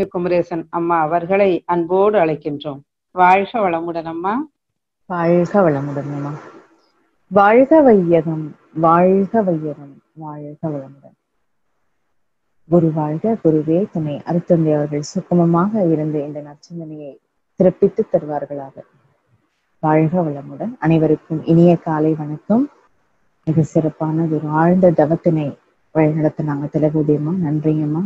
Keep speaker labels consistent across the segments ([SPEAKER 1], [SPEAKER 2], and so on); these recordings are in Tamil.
[SPEAKER 1] குமரேசன் அம்மா அவர்களை அன்போடு அழைக்கின்றோம் வாழ்க வளமுடன் அம்மா
[SPEAKER 2] வாழ்க வளமுடன் அம்மா வாழ்க வையகம் வாழ்க வையகம் வாழ்க வளமுடன் குரு வாழ்க குருவே துணை அருத்தந்தை அவர்கள் சுகமமாக இருந்து இந்த நற்சிந்தனையை சிறப்பித்து தருவார்களாக வாழ்க வளமுடன் அனைவருக்கும் இனிய காலை வணக்கம் மிக சிறப்பான ஒரு ஆழ்ந்த தவத்தினை வழிநடத்தினாங்க திலகூதியம்மா நன்றிங்கம்மா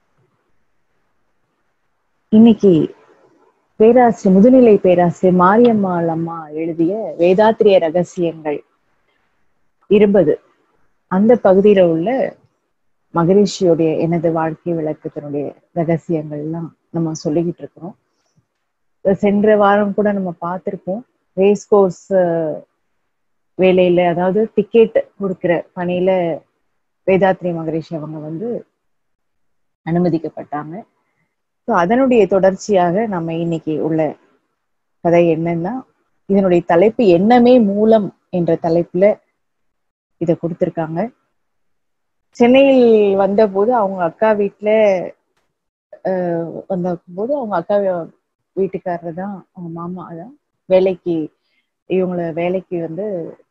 [SPEAKER 2] இன்னைக்கு பேராசிரியர் முதுநிலை பேராசிரியர் மாரியம்மாள் அம்மா எழுதிய வேதாத்திரிய ரகசியங்கள் இருபது அந்த பகுதியில உள்ள மகரிஷியுடைய எனது வாழ்க்கை விளக்கத்தினுடைய ரகசியங்கள்லாம் நம்ம சொல்லிக்கிட்டு இருக்கிறோம் சென்ற வாரம் கூட நம்ம பார்த்திருப்போம் ரேஸ் கோர்ஸ் வேலையில அதாவது டிக்கெட் கொடுக்கிற பணியில வேதாத்ரி மகரிஷி அவங்க வந்து அனுமதிக்கப்பட்டாங்க ஸோ அதனுடைய தொடர்ச்சியாக நம்ம இன்னைக்கு உள்ள கதை என்னன்னா இதனுடைய தலைப்பு எண்ணமே மூலம் என்ற தலைப்புல இதை கொடுத்துருக்காங்க சென்னையில் வந்தபோது அவங்க அக்கா வீட்டுல வந்த போது அவங்க அக்கா வீட்டுக்காரர் தான் அவங்க மாமா தான் வேலைக்கு இவங்கள வேலைக்கு வந்து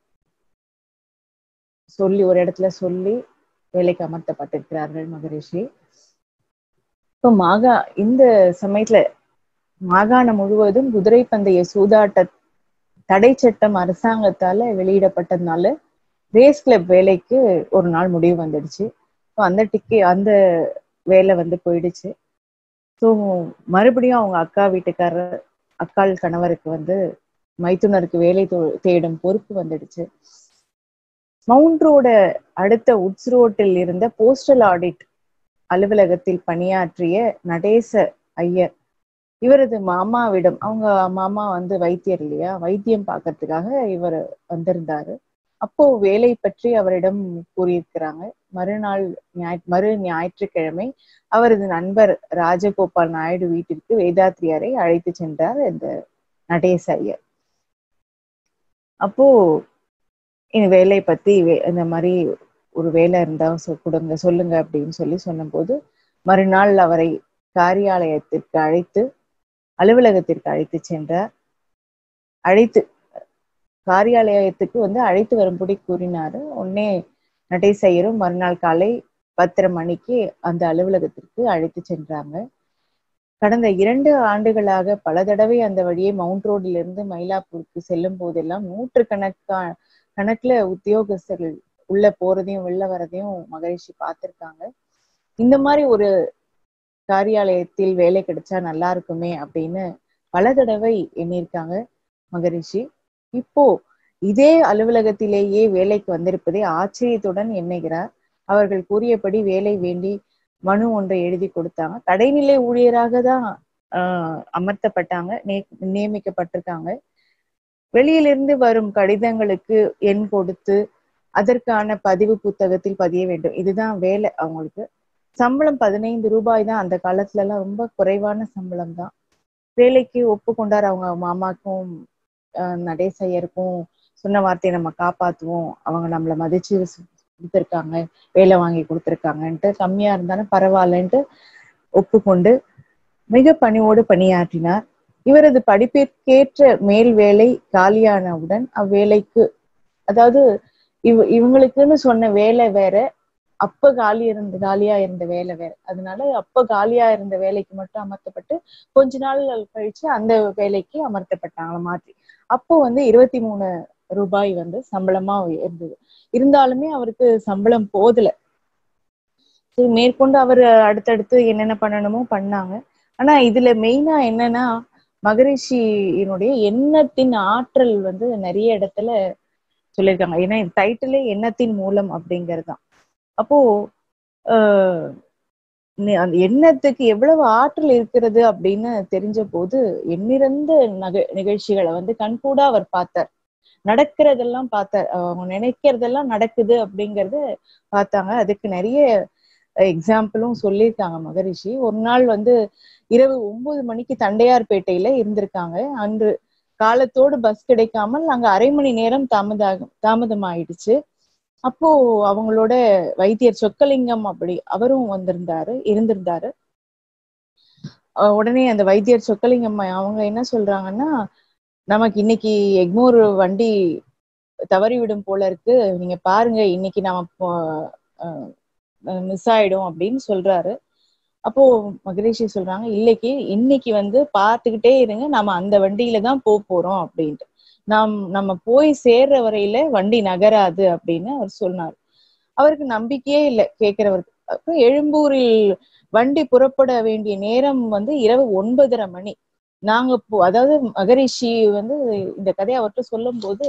[SPEAKER 2] சொல்லி ஒரு இடத்துல சொல்லி வேலைக்கு அமர்த்தப்பட்டிருக்கிறார்கள் மகரிஷி இப்போ மாகா இந்த சமயத்துல மாகாணம் முழுவதும் குதிரை பந்தய சூதாட்ட தடை சட்டம் அரசாங்கத்தால வெளியிடப்பட்டதுனால ரேஸ் கிளப் வேலைக்கு ஒரு நாள் முடிவு வந்துடுச்சு ஸோ அந்த டிக்கெ அந்த வேலை வந்து போயிடுச்சு ஸோ மறுபடியும் அவங்க அக்கா வீட்டுக்காரர் அக்காள் கணவருக்கு வந்து மைத்துனருக்கு வேலை தேடும் பொறுப்பு வந்துடுச்சு மவுண்ட் ரோட அடுத்த உட்ஸ் ரோட்டில் இருந்த போஸ்டல் ஆடிட் அலுவலகத்தில் பணியாற்றிய நடேச ஐயர் இவரது மாமாவிடம் அவங்க மாமா வந்து வைத்தியர் இல்லையா வைத்தியம் பார்க்கறதுக்காக இவர் வந்திருந்தாரு அப்போ வேலை பற்றி அவரிடம் கூறியிருக்கிறாங்க மறுநாள் ஞாய் மறு ஞாயிற்றுக்கிழமை அவரது நண்பர் ராஜகோபால் நாயுடு வீட்டிற்கு வேதாத்ரியாரை அழைத்து சென்றார் இந்த நடேச ஐயர் அப்போ இந்த வேலை பத்தி இந்த மாதிரி ஒரு வேலை இருந்தா கொடுங்க சொல்லுங்க அப்படின்னு சொல்லி சொன்னபோது மறுநாள் அவரை காரியாலயத்திற்கு அழைத்து அலுவலகத்திற்கு அழைத்து சென்றார் அழைத்து காரியாலயத்துக்கு வந்து அழைத்து வரும்படி கூறினாரு உடனே நடேசையரும் மறுநாள் காலை பத்தரை மணிக்கு அந்த அலுவலகத்திற்கு அழைத்து சென்றாங்க கடந்த இரண்டு ஆண்டுகளாக பல தடவை அந்த வழியே மவுண்ட் ரோடில் இருந்து மயிலாப்பூருக்கு செல்லும் போதெல்லாம் நூற்று கணக்கா கணக்குல உத்தியோகஸ்தர்கள் உள்ள போறதையும் வெளில வரதையும் மகரிஷி பார்த்திருக்காங்க இந்த மாதிரி ஒரு காரியாலயத்தில் வேலை கிடைச்சா நல்லா இருக்குமே அப்படின்னு பல தடவை எண்ணியிருக்காங்க மகரிஷி இப்போ இதே அலுவலகத்திலேயே வேலைக்கு வந்திருப்பதை ஆச்சரியத்துடன் எண்ணுகிறார் அவர்கள் கூறியபடி வேலை வேண்டி மனு ஒன்றை எழுதி கொடுத்தாங்க கடைநிலை ஊழியராக தான் ஆஹ் அமர்த்தப்பட்டாங்க நியமிக்கப்பட்டிருக்காங்க வெளியிலிருந்து வரும் கடிதங்களுக்கு எண் கொடுத்து அதற்கான பதிவு புத்தகத்தில் பதிய வேண்டும் இதுதான் வேலை அவங்களுக்கு சம்பளம் பதினைந்து ரூபாய் தான் அந்த காலத்துல எல்லாம் ரொம்ப குறைவான சம்பளம் தான் வேலைக்கு ஒப்புக்கொண்டார் அவங்க மாமாக்கும் நடேசையருக்கும் சொன்ன வார்த்தையை நம்ம காப்பாத்துவோம் அவங்க நம்மளை மதிச்சு கொடுத்துருக்காங்க வேலை வாங்கி கொடுத்துருக்காங்கன்ட்டு கம்மியா இருந்தாலும் பரவாயில்லன்ட்டு ஒப்புக்கொண்டு மிக பணிவோடு பணியாற்றினார் இவரது படிப்பிற்கேற்ற மேல் வேலை காலியானவுடன் அவ்வேலைக்கு அதாவது இவ் இவங்களுக்குன்னு சொன்ன வேலை வேற அப்ப காலி இருந்த காலியா இருந்த வேலை வேற அதனால அப்ப காலியா இருந்த வேலைக்கு மட்டும் அமர்த்தப்பட்டு கொஞ்ச நாள் கழிச்சு அந்த வேலைக்கு அமர்த்தப்பட்டாங்கள மாற்றி அப்போ வந்து இருபத்தி மூணு ரூபாய் வந்து சம்பளமா இருந்தது இருந்தாலுமே அவருக்கு சம்பளம் போதல மேற்கொண்டு அவர் அடுத்தடுத்து என்னென்ன பண்ணணுமோ பண்ணாங்க ஆனா இதுல மெயினா என்னன்னா மகரிஷியினுடைய எண்ணத்தின் ஆற்றல் வந்து நிறைய இடத்துல சொல்லியிருக்காங்க ஏன்னா டைட்டிலே எண்ணத்தின் மூலம் அப்படிங்கிறது தான் அப்போ ஆஹ் அந்த எண்ணத்துக்கு எவ்வளவு ஆற்றல் இருக்கிறது அப்படின்னு தெரிஞ்ச போது எண்ணிறந்த நக நிகழ்ச்சிகளை வந்து கண்கூடா அவர் பார்த்தார் நடக்கிறதெல்லாம் பார்த்தார் அவங்க நினைக்கிறதெல்லாம் நடக்குது அப்படிங்கறத பார்த்தாங்க அதுக்கு நிறைய எக்ஸாம்பிளும் சொல்லியிருக்காங்க மகரிஷி ஒரு நாள் வந்து இரவு ஒன்பது மணிக்கு தண்டையார்பேட்டையில இருந்திருக்காங்க அன்று காலத்தோடு பஸ் கிடைக்காமல் அங்க அரை மணி நேரம் தாமதாக தாமதம் ஆயிடுச்சு அப்போ அவங்களோட வைத்தியர் சொக்கலிங்கம் அப்படி அவரும் வந்திருந்தாரு இருந்திருந்தாரு அஹ் உடனே அந்த வைத்தியர் சொக்கலிங்கம்மா அவங்க என்ன சொல்றாங்கன்னா நமக்கு இன்னைக்கு எக்மோர் வண்டி தவறி விடும் போல இருக்கு நீங்க பாருங்க இன்னைக்கு நாம மிஸ் ஆயிடும் அப்படின்னு சொல்றாரு அப்போ மகரிஷி சொல்றாங்க இல்லைக்கு இன்னைக்கு வந்து பார்த்துக்கிட்டே இருங்க நம்ம அந்த வண்டியில தான் போக போறோம் அப்படின்ட்டு நாம் நம்ம போய் சேர்ற வரையில வண்டி நகராது அப்படின்னு அவர் சொன்னார் அவருக்கு நம்பிக்கையே இல்லை கேட்கிறவருக்கு அப்புறம் எழும்பூரில் வண்டி புறப்பட வேண்டிய நேரம் வந்து இரவு ஒன்பதரை மணி நாங்க போ அதாவது மகரிஷி வந்து இந்த கதையை அவர்கிட்ட சொல்லும் போது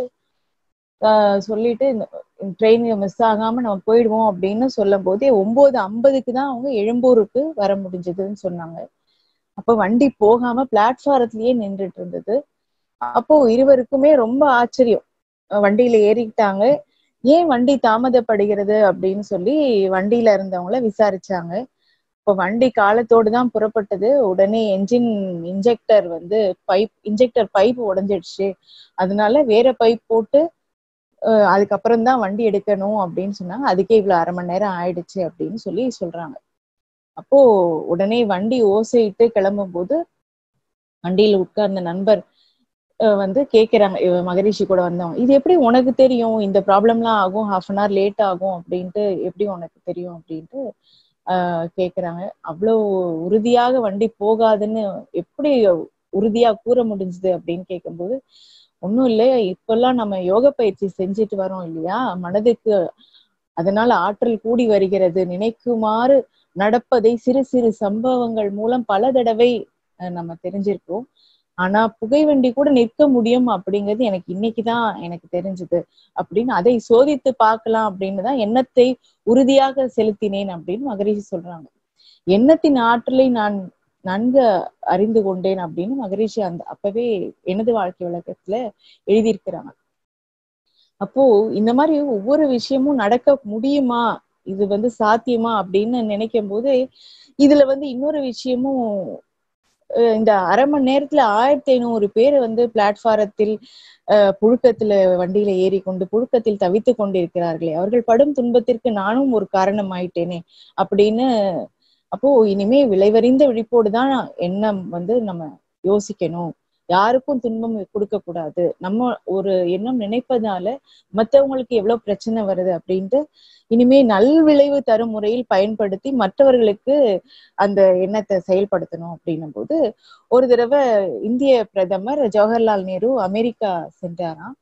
[SPEAKER 2] ஆஹ் சொல்லிட்டு ட்ரெயின் மிஸ் ஆகாம நம்ம போயிடுவோம் அப்படின்னு சொல்லும் போதே ஒன்பது ஐம்பதுக்கு தான் அவங்க எழும்பூருக்கு வர முடிஞ்சதுன்னு சொன்னாங்க அப்ப வண்டி போகாம பிளாட்ஃபாரத்திலேயே நின்றுட்டு இருந்தது அப்போ இருவருக்குமே ரொம்ப ஆச்சரியம் வண்டியில ஏறிக்கிட்டாங்க ஏன் வண்டி தாமதப்படுகிறது அப்படின்னு சொல்லி வண்டியில இருந்தவங்கள விசாரிச்சாங்க இப்போ வண்டி காலத்தோடு தான் புறப்பட்டது உடனே என்ஜின் இன்ஜெக்டர் வந்து பைப் இன்ஜெக்டர் பைப் உடஞ்சிடுச்சு அதனால வேற பைப் போட்டு அதுக்கப்புறம் தான் வண்டி எடுக்கணும் அப்படின்னு சொன்னாங்க அதுக்கே இவ்வளவு அரை மணி நேரம் ஆயிடுச்சு அப்படின்னு சொல்லி சொல்றாங்க அப்போ உடனே வண்டி ஓசையிட்டு கிளம்பும் போது வண்டியில உட்கார்ந்த நண்பர் வந்து கேக்குறாங்க மகரிஷி கூட வந்தவங்க இது எப்படி உனக்கு தெரியும் இந்த ப்ராப்ளம்லாம் ஆகும் ஹாஃப் அன் ஹவர் லேட் ஆகும் அப்படின்ட்டு எப்படி உனக்கு தெரியும் அப்படின்ட்டு ஆஹ் கேக்குறாங்க அவ்வளோ உறுதியாக வண்டி போகாதுன்னு எப்படி உறுதியா கூற முடிஞ்சுது அப்படின்னு கேட்கும்போது ஒன்றும் இல்லை இப்பெல்லாம் நம்ம யோக பயிற்சி செஞ்சுட்டு வரோம் இல்லையா மனதுக்கு அதனால ஆற்றல் கூடி வருகிறது நினைக்குமாறு நடப்பதை சிறு சிறு சம்பவங்கள் மூலம் பல தடவை நம்ம தெரிஞ்சிருக்கோம் ஆனா புகைவண்டி கூட நிற்க முடியும் அப்படிங்கிறது எனக்கு இன்னைக்குதான் எனக்கு தெரிஞ்சது அப்படின்னு அதை சோதித்து பார்க்கலாம் அப்படின்னு தான் எண்ணத்தை உறுதியாக செலுத்தினேன் அப்படின்னு மகரிஷி சொல்றாங்க எண்ணத்தின் ஆற்றலை நான் நன்கு அறிந்து கொண்டேன் அப்படின்னு மகரிஷி அந்த அப்பவே எனது வாழ்க்கை விளக்கத்துல எழுதியிருக்கிறாங்க அப்போ இந்த மாதிரி ஒவ்வொரு விஷயமும் நடக்க முடியுமா இது வந்து சாத்தியமா அப்படின்னு நினைக்கும் போது இதுல வந்து இன்னொரு விஷயமும் இந்த அரை மணி நேரத்துல ஆயிரத்தி ஐநூறு பேர் வந்து பிளாட்பாரத்தில் புழுக்கத்துல வண்டியில ஏறி கொண்டு புழுக்கத்தில் தவித்து கொண்டிருக்கிறார்களே அவர்கள் படும் துன்பத்திற்கு நானும் ஒரு காரணம் ஆயிட்டேனே அப்படின்னு அப்போ இனிமே விளைவறிந்த விழிப்போடு தான் எண்ணம் வந்து நம்ம யோசிக்கணும் யாருக்கும் துன்பம் கொடுக்க கூடாது நம்ம ஒரு எண்ணம் நினைப்பதால மற்றவங்களுக்கு எவ்வளவு பிரச்சனை வருது அப்படின்ட்டு இனிமே நல்விளைவு தரும் முறையில் பயன்படுத்தி மற்றவர்களுக்கு அந்த எண்ணத்தை செயல்படுத்தணும் அப்படின்னும் போது ஒரு தடவை இந்திய பிரதமர் ஜவஹர்லால் நேரு அமெரிக்கா சென்றாராம்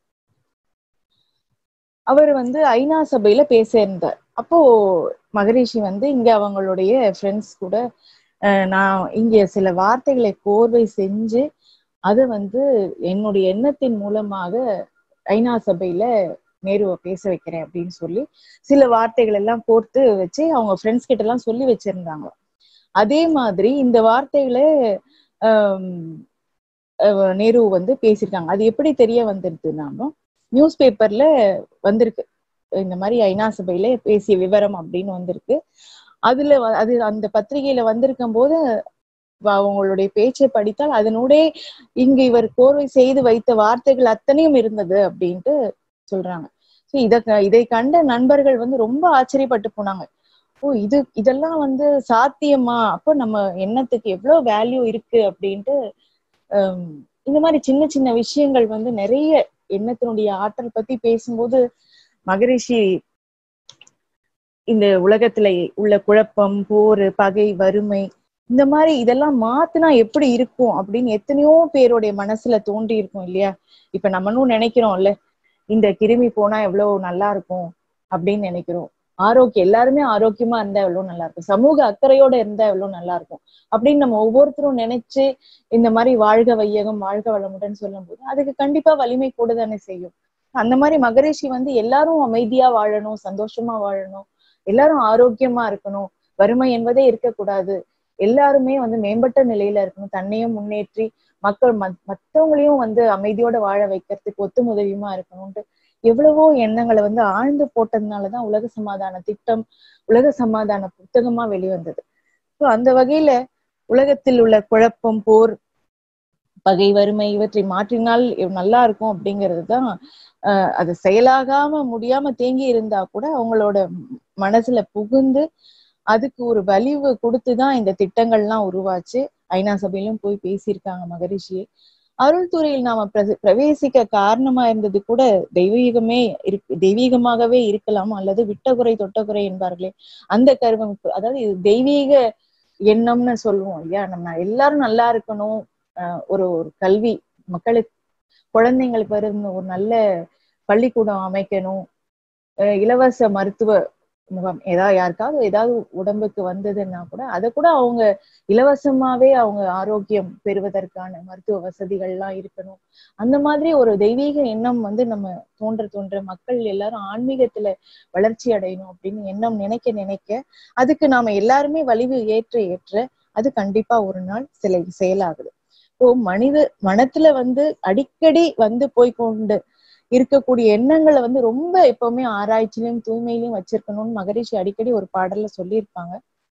[SPEAKER 2] அவர் வந்து ஐநா சபையில பேச இருந்தார் அப்போ மகரிஷி வந்து இங்க அவங்களுடைய ஃப்ரெண்ட்ஸ் கூட நான் இங்க சில வார்த்தைகளை கோர்வை செஞ்சு அதை வந்து என்னுடைய எண்ணத்தின் மூலமாக ஐநா சபையில நேருவை பேச வைக்கிறேன் அப்படின்னு சொல்லி சில வார்த்தைகள் எல்லாம் கோர்த்து வச்சு அவங்க ஃப்ரெண்ட்ஸ் கிட்ட எல்லாம் சொல்லி வச்சிருந்தாங்க அதே மாதிரி இந்த வார்த்தைகளை நேரு வந்து பேசியிருக்காங்க அது எப்படி தெரிய வந்துருதுனாலும் நியூஸ் பேப்பர்ல வந்திருக்கு இந்த மாதிரி ஐநா சபையில பேசிய விவரம் அப்படின்னு வந்திருக்கு அதுல அது அந்த பத்திரிகையில வந்திருக்கும் போது அவங்களுடைய பேச்சை படித்தால் அதனூடே இங்க இவர் கோர்வை செய்து வைத்த வார்த்தைகள் அத்தனையும் இருந்தது அப்படின்ட்டு சொல்றாங்க ஸோ இத இதை கண்ட நண்பர்கள் வந்து ரொம்ப ஆச்சரியப்பட்டு போனாங்க ஓ இது இதெல்லாம் வந்து சாத்தியமா அப்போ நம்ம எண்ணத்துக்கு எவ்வளவு வேல்யூ இருக்கு அப்படின்ட்டு இந்த மாதிரி சின்ன சின்ன விஷயங்கள் வந்து நிறைய எண்ணத்தினுடைய ஆற்றல் பத்தி பேசும்போது மகரிஷி இந்த உலகத்துல உள்ள குழப்பம் போர் பகை வறுமை இந்த மாதிரி இதெல்லாம் மாத்துனா எப்படி இருக்கும் அப்படின்னு எத்தனையோ பேருடைய மனசுல தோன்றி இருக்கும் இல்லையா இப்ப நம்மளும் நினைக்கிறோம்ல இந்த கிருமி போனா எவ்வளவு நல்லா இருக்கும் அப்படின்னு நினைக்கிறோம் ஆரோக்கியம் எல்லாருமே ஆரோக்கியமா இருந்தா எவ்வளவு நல்லா இருக்கும் சமூக அக்கறையோட இருந்தா எவ்வளவு நல்லா இருக்கும் அப்படின்னு நம்ம ஒவ்வொருத்தரும் நினைச்சு இந்த மாதிரி வாழ்க வையகம் வாழ்க வளமுடன் சொல்லும் போது அதுக்கு கண்டிப்பா வலிமை கூட தானே செய்யும் அந்த மாதிரி மகரிஷி வந்து எல்லாரும் அமைதியா வாழணும் சந்தோஷமா வாழணும் எல்லாரும் ஆரோக்கியமா இருக்கணும் வறுமை என்பதே இருக்கக்கூடாது எல்லாருமே வந்து மேம்பட்ட நிலையில இருக்கணும் தன்னையும் முன்னேற்றி மக்கள் மத்தவங்களையும் வந்து அமைதியோட வாழ வைக்கிறதுக்கு ஒத்துமுதவியுமா இருக்கணும்ட்டு எவ்வளவோ எண்ணங்களை வந்து ஆழ்ந்து போட்டதுனாலதான் உலக சமாதான திட்டம் உலக சமாதான புத்தகமா வெளிவந்தது ஸோ அந்த வகையில உலகத்தில் உள்ள குழப்பம் போர் பகை வறுமை இவற்றை மாற்றினால் நல்லா இருக்கும் அப்படிங்கிறது தான் அஹ் அது செயலாகாம முடியாம தேங்கி இருந்தா கூட அவங்களோட மனசுல புகுந்து அதுக்கு ஒரு வலிவு கொடுத்துதான் இந்த திட்டங்கள்லாம் உருவாச்சு ஐநா சபையிலும் போய் பேசியிருக்காங்க மகரிஷி அருள் துறையில் நாம பிரச- பிரவேசிக்க காரணமா இருந்தது கூட தெய்வீகமே இருக்கு தெய்வீகமாகவே இருக்கலாம் அல்லது விட்டகுறை தொட்டகுறை என்பார்களே அந்த கருவம் அதாவது இது தெய்வீக எண்ணம்னு சொல்லுவோம் இல்லையா நம்ம எல்லாரும் நல்லா இருக்கணும் ஆஹ் ஒரு ஒரு கல்வி மக்களுக்கு குழந்தைங்களுக்கு வருந்த ஒரு நல்ல பள்ளிக்கூடம் அமைக்கணும் அஹ் இலவச மருத்துவ முகாம் ஏதாவது யாருக்காவது ஏதாவது உடம்புக்கு வந்ததுன்னா கூட அதை கூட அவங்க இலவசமாவே அவங்க ஆரோக்கியம் பெறுவதற்கான மருத்துவ வசதிகள்லாம் இருக்கணும் அந்த மாதிரி ஒரு தெய்வீக எண்ணம் வந்து நம்ம தோன்ற தோன்ற மக்கள் எல்லாரும் ஆன்மீகத்துல வளர்ச்சி அடையணும் அப்படின்னு எண்ணம் நினைக்க நினைக்க அதுக்கு நாம எல்லாருமே வலிவு ஏற்ற ஏற்ற அது கண்டிப்பா ஒரு நாள் சில செயலாகுது இப்போ மனித மனத்துல வந்து அடிக்கடி வந்து போய் கொண்டு இருக்கக்கூடிய எண்ணங்களை வந்து ரொம்ப எப்பவுமே ஆராய்ச்சியிலும் தூய்மையிலும் வச்சிருக்கணும்னு மகரிஷி அடிக்கடி ஒரு பாடல்ல சொல்லியிருப்பாங்க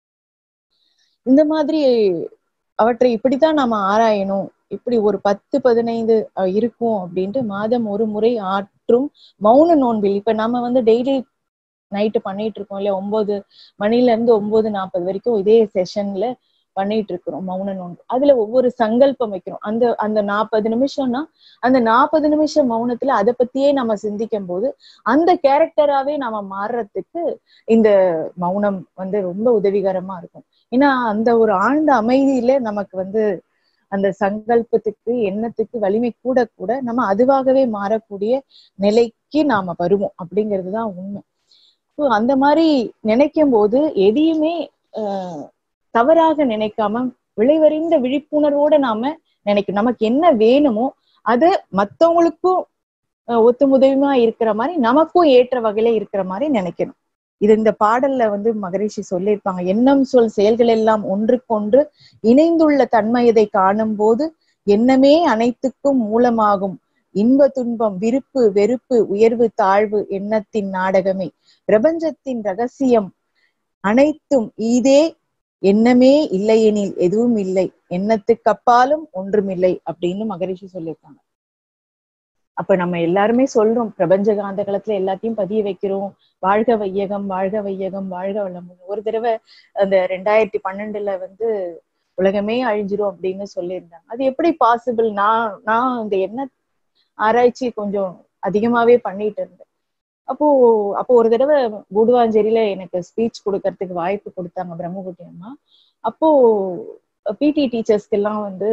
[SPEAKER 2] இந்த மாதிரி அவற்றை இப்படித்தான் நாம ஆராயணும் இப்படி ஒரு பத்து பதினைந்து அஹ், இருக்கும் அப்படின்ட்டு மாதம் ஒரு முறை ஆற்றும் மௌன நோன்பில் இப்ப நாம வந்து டெய்லி நைட்டு பண்ணிட்டு இருக்கோம் இல்லையா ஒன்பது மணில இருந்து ஒன்பது நாற்பது வரைக்கும் இதே செஷன்ல பண்ணிட்டு இருக்கிறோம் மௌன நோன்பு அதுல ஒவ்வொரு சங்கல்பம் வைக்கிறோம் அந்த அந்த நாற்பது நிமிஷம்னா அந்த நாற்பது நிமிஷம் மௌனத்துல அதை பத்தியே நம்ம சிந்திக்கும் போது அந்த கேரக்டராவே நாம மாறுறதுக்கு இந்த மௌனம் வந்து ரொம்ப உதவிகரமா இருக்கும் ஏன்னா அந்த ஒரு ஆழ்ந்த அமைதியில நமக்கு வந்து அந்த சங்கல்பத்துக்கு எண்ணத்துக்கு வலிமை கூட கூட நம்ம அதுவாகவே மாறக்கூடிய நிலைக்கு நாம வருவோம் அப்படிங்கிறதுதான் உண்மை So, அந்த மாதிரி நினைக்கும் போது எதையுமே ஆஹ் தவறாக நினைக்காம விளைவறிந்த விழிப்புணர்வோட நாம நினைக்கணும் நமக்கு என்ன வேணுமோ அது மத்தவங்களுக்கும் அஹ் ஒத்துமுதவிமா இருக்கிற மாதிரி நமக்கும் ஏற்ற வகையில இருக்கிற மாதிரி நினைக்கணும் இது இந்த பாடல்ல வந்து மகரிஷி சொல்லியிருப்பாங்க எண்ணம் சொல் செயல்கள் எல்லாம் ஒன்றுக்கொன்று இணைந்துள்ள தன்மை இதை காணும் போது எண்ணமே அனைத்துக்கும் மூலமாகும் இன்ப துன்பம் விருப்பு வெறுப்பு உயர்வு தாழ்வு எண்ணத்தின் நாடகமே பிரபஞ்சத்தின் ரகசியம் அனைத்தும் ஈதே எண்ணமே இல்லையெனில் எதுவும் இல்லை எண்ணத்துக்கு அப்பாலும் ஒன்றுமில்லை அப்படின்னு மகரிஷி சொல்லியிருக்காங்க அப்ப நம்ம எல்லாருமே சொல்றோம் பிரபஞ்ச காந்த களத்துல எல்லாத்தையும் பதிய வைக்கிறோம் வாழ்க வையகம் வாழ்க வையகம் வாழ்க வளமுடன் ஒரு தடவை அந்த ரெண்டாயிரத்தி பன்னெண்டுல வந்து உலகமே அழிஞ்சிரும் அப்படின்னு சொல்லியிருந்தாங்க அது எப்படி பாசிபிள் நான் நான் இந்த எண்ண ஆராய்ச்சி கொஞ்சம் அதிகமாவே பண்ணிட்டு இருந்தேன் அப்போ அப்போ ஒரு தடவை கூடுவாஞ்சேரியில எனக்கு ஸ்பீச் கொடுக்கறதுக்கு வாய்ப்பு கொடுத்தாங்க பிரம்மகுட்டி அம்மா அப்போ பிடி டீச்சர்ஸ்க்கு எல்லாம் வந்து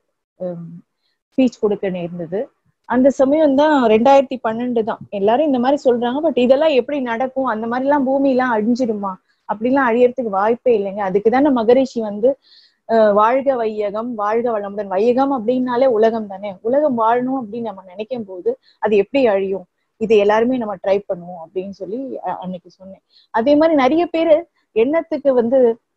[SPEAKER 2] ஸ்பீச் கொடுக்க நேர்ந்தது அந்த சமயம் தான் ரெண்டாயிரத்தி பன்னெண்டு தான் எல்லாரும் இந்த மாதிரி சொல்றாங்க பட் இதெல்லாம் எப்படி நடக்கும் அந்த மாதிரி எல்லாம் பூமி எல்லாம் அழிஞ்சிடுமா அப்படிலாம் அழியறதுக்கு வாய்ப்பே இல்லைங்க அதுக்கு தானே மகரிஷி வந்து அஹ் வாழ்க வையகம் வாழ்க வளமுடன் வையகம் அப்படின்னாலே உலகம் தானே உலகம் வாழணும் அப்படின்னு நம்ம நினைக்கும் போது அது எப்படி அழியும் இது எல்லாருமே நம்ம ட்ரை பண்ணுவோம் அப்படின்னு சொல்லி அ- அன்னைக்கு சொன்னேன் அதே மாதிரி நிறைய பேரு எண்ணத்துக்கு வந்து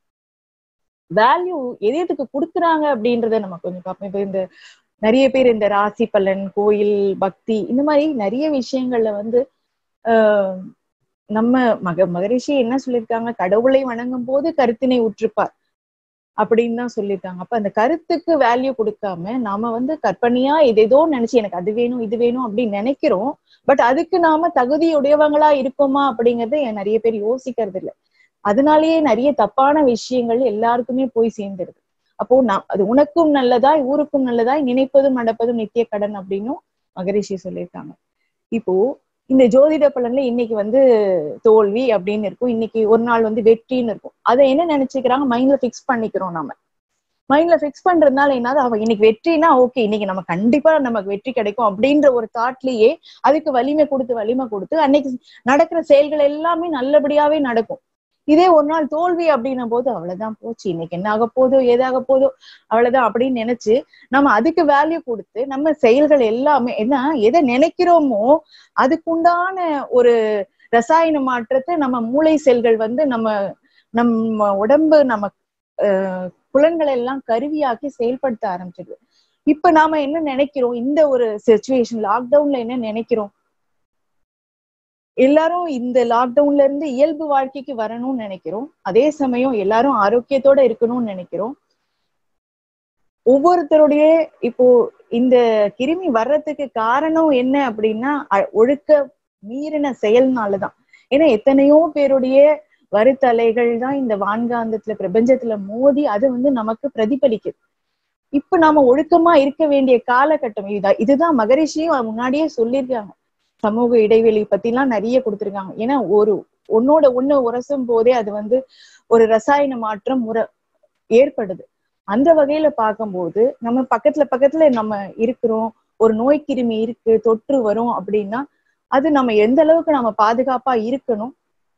[SPEAKER 2] வேல்யூ எது எதுக்கு கொடுக்குறாங்க அப்படின்றத நம்ம கொஞ்சம் பார்ப்போம் இப்ப இந்த நிறைய பேர் இந்த ராசி பலன் கோயில் பக்தி இந்த மாதிரி நிறைய விஷயங்கள்ல வந்து ஆஹ் நம்ம மக மகரிஷி என்ன சொல்லியிருக்காங்க கடவுளை வணங்கும் போது கருத்தினை உற்றுப்பார் அப்படின்னு தான் சொல்லியிருக்காங்க அப்ப அந்த கருத்துக்கு வேல்யூ கொடுக்காம நாம வந்து கற்பனையா எதேதோ நினைச்சு எனக்கு அது வேணும் இது வேணும் அப்படின்னு நினைக்கிறோம் பட் அதுக்கு நாம தகுதியுடையவங்களா இருக்கோமா அப்படிங்கறத ஏன் நிறைய பேர் யோசிக்கிறது இல்ல அதனாலேயே நிறைய தப்பான விஷயங்கள் எல்லாருக்குமே போய் சேர்ந்துருது அப்போ நான் அது உனக்கும் நல்லதாய் ஊருக்கும் நல்லதாய் நினைப்பதும் நடப்பதும் நித்திய கடன் அப்படின்னும் மகரிஷி சொல்லியிருக்காங்க இப்போ இந்த ஜோதிட பலன்ல இன்னைக்கு வந்து தோல்வி அப்படின்னு இருக்கும் இன்னைக்கு ஒரு நாள் வந்து வெற்றின்னு இருக்கும் அதை என்ன நினைச்சுக்கிறாங்க மைண்ட்ல ஃபிக்ஸ் பண்ணிக்கிறோம் நாம மைண்ட்ல ஃபிக்ஸ் பண்றதுனால என்னது அவ இன்னைக்கு வெற்றினா ஓகே இன்னைக்கு நம்ம கண்டிப்பா நமக்கு வெற்றி கிடைக்கும் அப்படின்ற ஒரு தாட்லயே அதுக்கு வலிமை கொடுத்து வலிமை கொடுத்து அன்னைக்கு நடக்கிற செயல்கள் எல்லாமே நல்லபடியாவே நடக்கும் இதே ஒரு நாள் தோல்வி அப்படின்னும் போது அவ்வளவுதான் போச்சு இன்னைக்கு என்ன ஆக போதோ ஏதாக போதோ அவ்வளவுதான் அப்படின்னு நினைச்சு நம்ம அதுக்கு வேல்யூ கொடுத்து நம்ம செயல்கள் எல்லாமே என்ன எதை நினைக்கிறோமோ அதுக்குண்டான ஒரு ரசாயன மாற்றத்தை நம்ம மூளை செல்கள் வந்து நம்ம நம்ம உடம்பு நம்ம அஹ், புலன்களை எல்லாம் கருவியாக்கி செயல்படுத்த ஆரம்பிச்சிடுது இப்ப நாம என்ன நினைக்கிறோம் இந்த ஒரு சுச்சுவேஷன் லாக்டவுன்ல என்ன நினைக்கிறோம் எல்லாரும் இந்த லாக்டவுன்ல இருந்து இயல்பு வாழ்க்கைக்கு வரணும்னு நினைக்கிறோம் அதே சமயம் எல்லாரும் ஆரோக்கியத்தோட இருக்கணும்னு நினைக்கிறோம் ஒவ்வொருத்தருடைய இப்போ இந்த கிருமி வர்றதுக்கு காரணம் என்ன அப்படின்னா அ- ஒழுக்க மீறின செயல்னாலதான் ஏன்னா எத்தனையோ பேருடைய வருத்தலைகள் தான் இந்த வான்காந்தத்துல பிரபஞ்சத்துல மோதி அது வந்து நமக்கு பிரதிபலிக்குது இப்ப நாம ஒழுக்கமா இருக்க வேண்டிய காலகட்டம் இதுதான் இதுதான் மகரிஷியும் முன்னாடியே சொல்லியிருக்காங்க சமூக இடைவெளி பத்தி எல்லாம் நிறைய கொடுத்திருக்காங்க ஏன்னா ஒரு ஒன்னோட ஒண்ணு உரசும் போதே அது வந்து ஒரு ரசாயன மாற்றம் முற ஏற்படுது அந்த வகையில பார்க்கும்போது நம்ம பக்கத்துல பக்கத்துல நம்ம இருக்கிறோம் ஒரு நோய் கிருமி இருக்கு தொற்று வரும் அப்படின்னா அது நம்ம எந்த அளவுக்கு நம்ம பாதுகாப்பா இருக்கணும்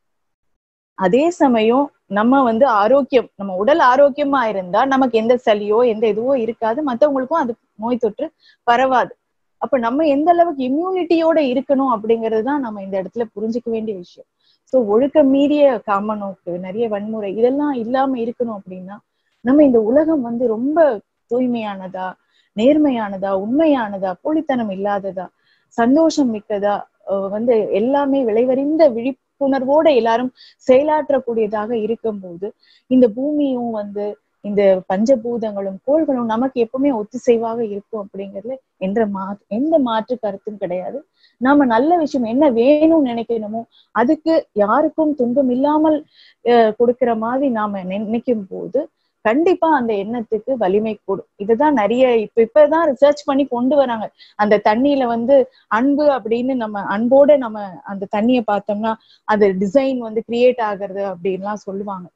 [SPEAKER 2] அதே சமயம் நம்ம வந்து ஆரோக்கியம் நம்ம உடல் ஆரோக்கியமா இருந்தா நமக்கு எந்த சளியோ எந்த இதுவோ இருக்காது மத்தவங்களுக்கும் அது நோய் தொற்று பரவாது அப்ப நம்ம எந்த அளவுக்கு இம்யூனிட்டியோட இருக்கணும் அப்படிங்கிறது தான் நம்ம இந்த இடத்துல புரிஞ்சுக்க வேண்டிய விஷயம் சோ ஒழுக்க மீறிய காம நோக்கு நிறைய வன்முறை இதெல்லாம் இல்லாம இருக்கணும் அப்படின்னா நம்ம இந்த உலகம் வந்து ரொம்ப தூய்மையானதா நேர்மையானதா உண்மையானதா போலித்தனம் இல்லாததா சந்தோஷம் மிக்கதா வந்து எல்லாமே விளைவறிந்த விழிப்புணர்வோட எல்லாரும் செயலாற்றக்கூடியதாக இருக்கும்போது இந்த பூமியும் வந்து இந்த பஞ்சபூதங்களும் கோள்களும் நமக்கு எப்பவுமே ஒத்திசைவாக இருக்கும் அப்படிங்கிறதுல என்ற மா எந்த மாற்று கருத்தும் கிடையாது நாம நல்ல விஷயம் என்ன வேணும்னு நினைக்கணுமோ அதுக்கு யாருக்கும் துன்பம் இல்லாமல் கொடுக்கிற மாதிரி நாம நினைக்கும் போது கண்டிப்பா அந்த எண்ணத்துக்கு வலிமை கூடும் இதுதான் நிறைய இப்ப இப்பதான் ரிசர்ச் பண்ணி கொண்டு வராங்க அந்த தண்ணியில வந்து அன்பு அப்படின்னு நம்ம அன்போட நம்ம அந்த தண்ணிய பார்த்தோம்னா அந்த டிசைன் வந்து கிரியேட் ஆகுறது அப்படின்லாம் சொல்லுவாங்க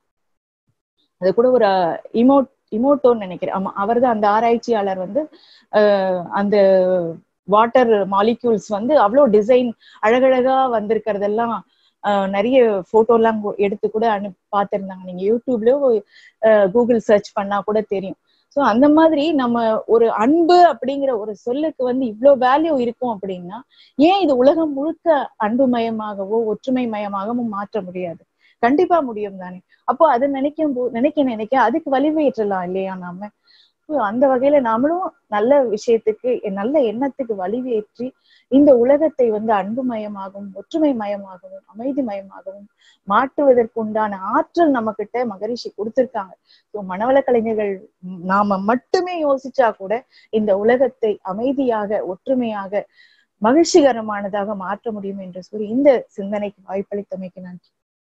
[SPEAKER 2] அது கூட ஒரு இமோட் இமோட்டோன்னு நினைக்கிறேன் ஆமா அவர் தான் அந்த ஆராய்ச்சியாளர் வந்து அஹ் அந்த வாட்டர் மாலிக்யூல்ஸ் வந்து அவ்வளோ டிசைன் அழகழகா வந்திருக்கிறதெல்லாம் நிறைய போட்டோ எல்லாம் எடுத்து கூட அனு பார்த்திருந்தாங்க நீங்க யூடியூப்லயோ கூகுள் சர்ச் பண்ணா கூட தெரியும் ஸோ அந்த மாதிரி நம்ம ஒரு அன்பு அப்படிங்கிற ஒரு சொல்லுக்கு வந்து இவ்வளோ வேல்யூ இருக்கும் அப்படின்னா ஏன் இது உலகம் முழுக்க அன்பு மயமாகவோ ஒற்றுமை மயமாகவும் மாற்ற முடியாது கண்டிப்பா முடியும் தானே அப்போ அதை நினைக்கும் போ நினைக்க நினைக்க அதுக்கு வலிமையேற்றலாம் இல்லையா நாம அந்த வகையில நாமளும் நல்ல விஷயத்துக்கு நல்ல எண்ணத்துக்கு வலிவேற்றி இந்த உலகத்தை வந்து அன்பு மயமாகவும் ஒற்றுமை மயமாகவும் அமைதி மயமாகவும் மாற்றுவதற்குண்டான ஆற்றல் நம்ம கிட்ட மகரிஷி கொடுத்திருக்காங்க ஸோ மனவள கலைஞர்கள் நாம மட்டுமே யோசிச்சா கூட இந்த உலகத்தை அமைதியாக ஒற்றுமையாக மகிழ்ச்சிகரமானதாக மாற்ற முடியும் என்று சொல்லி இந்த சிந்தனைக்கு வாய்ப்பளித்தமைக்கு நன்றி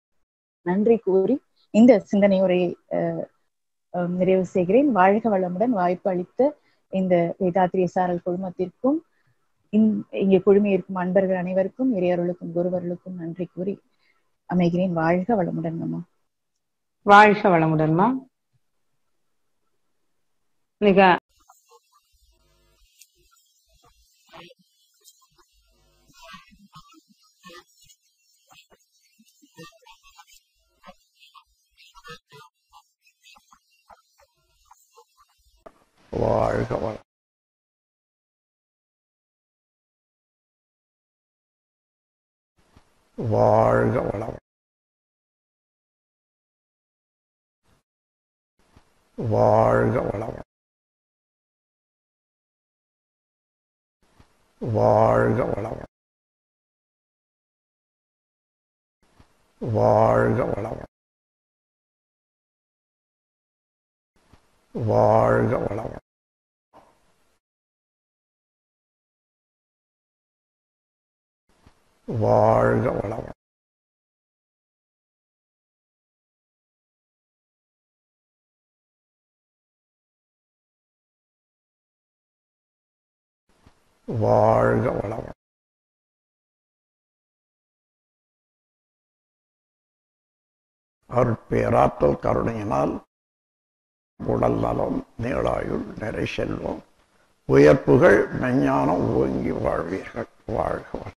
[SPEAKER 2] நன்றி கூறி இந்த சிந்தனை உரையை நிறைவு செய்கிறேன் வாழ்க வளமுடன் வாய்ப்பு அளித்த இந்த வேதாத்திரிய சாரல் குழுமத்திற்கும் இங்கே குழுமி இருக்கும் அன்பர்கள் அனைவருக்கும் இறையருளுக்கும் குருவர்களுக்கும் நன்றி கூறி அமைகிறேன் வாழ்க வளமுடன் அம்மா
[SPEAKER 1] வாழ்க வளமுடன்மா மிக
[SPEAKER 3] வாழ்க வளம் வாழ்க வளம் வாழ்க வளம் வாழ்க வளம் வாழ்க வளம் வாழ்க வளம் வாழ்க வளம் வாழ்க வளம் அருட்பேராற்றல் கருணையினால் உடல் நலம் நீளாயுள் நிறை செல்வம் உயர்ப்புகள் மெஞ்ஞானம் ஓங்கி வாழ்வீர்கள் வாழ்க